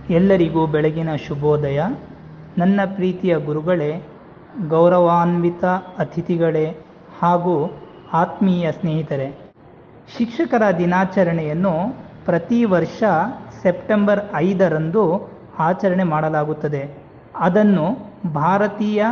ಎಲ್ಲರಿಗೂ ಬೆಳಗಿನ ಶುಭೋದಯ ನನ್ನ ಪ್ರೀತಿಯ ಗುರುಗಳೇ ಗೌರವಾನ್ವಿತ ಅತಿಥಿಗಳೇ ಹಾಗೂ ಆತ್ಮೀಯ ಸ್ನೇಹಿತರೆ ಶಿಕ್ಷಕರ ದಿನಾಚರಣೆಯನ್ನು ಪ್ರತಿ ವರ್ಷ ಸೆಪ್ಟೆಂಬರ್ ಐದರಂದು ಆಚರಣೆ ಮಾಡಲಾಗುತ್ತದೆ ಅದನ್ನು ಭಾರತೀಯ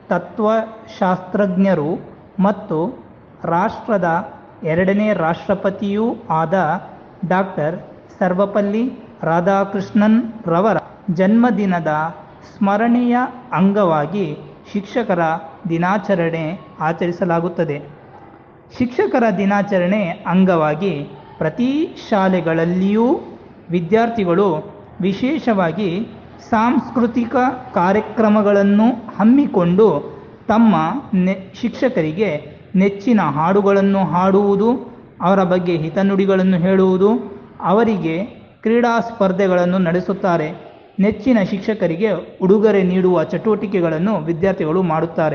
ತತ್ವಶಾಸ್ತ್ರಜ್ಞರು ಮತ್ತು ರಾಷ್ಟ್ರದ ಎರಡನೇ ರಾಷ್ಟ್ರಪತಿಯೂ ಆದ ಡಾಕ್ಟರ್ ಸರ್ವಪಲ್ಲಿ ರಾಧಾಕೃಷ್ಣನ್ ರವರ ಜನ್ಮದಿನದ ಸ್ಮರಣೆಯ ಅಂಗವಾಗಿ ಶಿಕ್ಷಕರ ದಿನಾಚರಣೆ ಆಚರಿಸಲಾಗುತ್ತದೆ ಶಿಕ್ಷಕರ ದಿನಾಚರಣೆ ಅಂಗವಾಗಿ ಪ್ರತಿ ಶಾಲೆಗಳಲ್ಲಿಯೂ ವಿದ್ಯಾರ್ಥಿಗಳು ವಿಶೇಷವಾಗಿ ಸಾಂಸ್ಕೃತಿಕ ಕಾರ್ಯಕ್ರಮಗಳನ್ನು ಹಮ್ಮಿಕೊಂಡು ತಮ್ಮ ನೆ ಶಿಕ್ಷಕರಿಗೆ ನೆಚ್ಚಿನ ಹಾಡುಗಳನ್ನು ಹಾಡುವುದು ಅವರ ಬಗ್ಗೆ ಹಿತನುಡಿಗಳನ್ನು ಹೇಳುವುದು ಅವರಿಗೆ ಕ್ರೀಡಾ ಸ್ಪರ್ಧೆಗಳನ್ನು ನಡೆಸುತ್ತಾರೆ ನೆಚ್ಚಿನ ಶಿಕ್ಷಕರಿಗೆ ಉಡುಗೊರೆ ನೀಡುವ ಚಟುವಟಿಕೆಗಳನ್ನು ವಿದ್ಯಾರ್ಥಿಗಳು ಮಾಡುತ್ತಾರೆ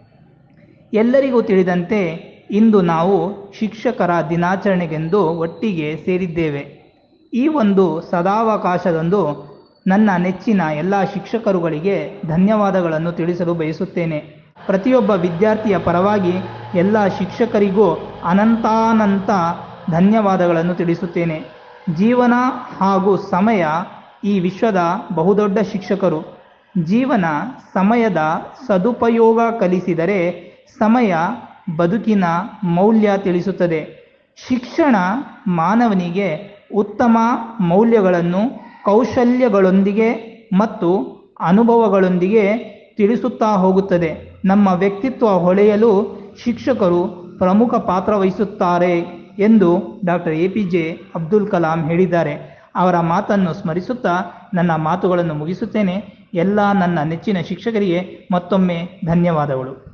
ಎಲ್ಲರಿಗೂ ತಿಳಿದಂತೆ ಇಂದು ನಾವು ಶಿಕ್ಷಕರ ದಿನಾಚರಣೆಗೆಂದು ಒಟ್ಟಿಗೆ ಸೇರಿದ್ದೇವೆ ಈ ಒಂದು ಸದಾವಕಾಶದಂದು ನನ್ನ ನೆಚ್ಚಿನ ಎಲ್ಲ ಶಿಕ್ಷಕರುಗಳಿಗೆ ಧನ್ಯವಾದಗಳನ್ನು ತಿಳಿಸಲು ಬಯಸುತ್ತೇನೆ ಪ್ರತಿಯೊಬ್ಬ ವಿದ್ಯಾರ್ಥಿಯ ಪರವಾಗಿ ಎಲ್ಲ ಶಿಕ್ಷಕರಿಗೂ ಅನಂತಾನಂತ ಧನ್ಯವಾದಗಳನ್ನು ತಿಳಿಸುತ್ತೇನೆ ಜೀವನ ಹಾಗೂ ಸಮಯ ಈ ವಿಶ್ವದ ಬಹುದೊಡ್ಡ ಶಿಕ್ಷಕರು ಜೀವನ ಸಮಯದ ಸದುಪಯೋಗ ಕಲಿಸಿದರೆ ಸಮಯ ಬದುಕಿನ ಮೌಲ್ಯ ತಿಳಿಸುತ್ತದೆ ಶಿಕ್ಷಣ ಮಾನವನಿಗೆ ಉತ್ತಮ ಮೌಲ್ಯಗಳನ್ನು ಕೌಶಲ್ಯಗಳೊಂದಿಗೆ ಮತ್ತು ಅನುಭವಗಳೊಂದಿಗೆ ತಿಳಿಸುತ್ತಾ ಹೋಗುತ್ತದೆ ನಮ್ಮ ವ್ಯಕ್ತಿತ್ವ ಹೊಳೆಯಲು ಶಿಕ್ಷಕರು ಪ್ರಮುಖ ಪಾತ್ರ ವಹಿಸುತ್ತಾರೆ ಎಂದು doctor A P J Abdul Kalam ಹೇಳಿದ್ದಾರೆ ಅವರ ಮಾತನ್ನು ಸ್ಮರಿಸುತ್ತಾ ನನ್ನ ಮಾತುಗಳನ್ನು ಮುಗಿಸುತ್ತೇನೆ ಎಲ್ಲ ನನ್ನ ನೆಚ್ಚಿನ ಶಿಕ್ಷಕರಿಗೆ ಮತ್ತೊಮ್ಮೆ ಧನ್ಯವಾದಗಳು